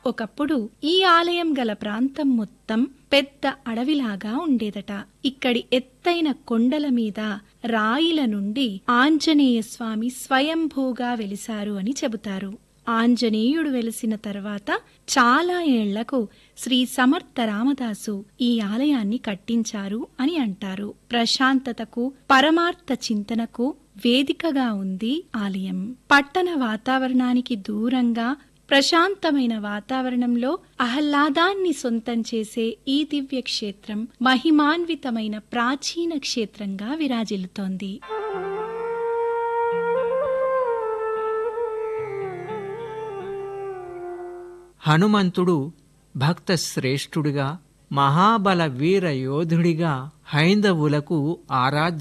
ఒకప్పుడు ఈ ఆలయం గల ప్రాంతం మొత్తం పెద్ద అడవిలాగా ఉండేదట ఇక్కడి ఎత్తైన కొండల మీద రాయిల నుండి ఆంజనేయ స్వామి స్వయంభూగా వెలిశారు అని చెబుతారు ఆంజనేయుడు వెలిసిన తర్వాత చాలా ఏళ్లకు శ్రీ సమర్థ రామదాసు ఈ ఆలయాన్ని కట్టించారు అని అంటారు ప్రశాంతతకు పరమార్థ చింతనకు వేదికగా ఉంది ఆలయం పట్టణ వాతావరణానికి దూరంగా ప్రశాంతమైన వాతావరణంలో ఆహ్లాదాన్ని సొంతం చేసే ఈ దివ్య క్షేత్రం మహిమాన్వితమైన ప్రాచీన క్షేత్రంగా విరాజిల్లుతోంది హనుమంతుడు భక్త శ్రేష్ఠుడిగా మహాబల వీర యోధుడిగా హైందవులకు ఆరాధ్య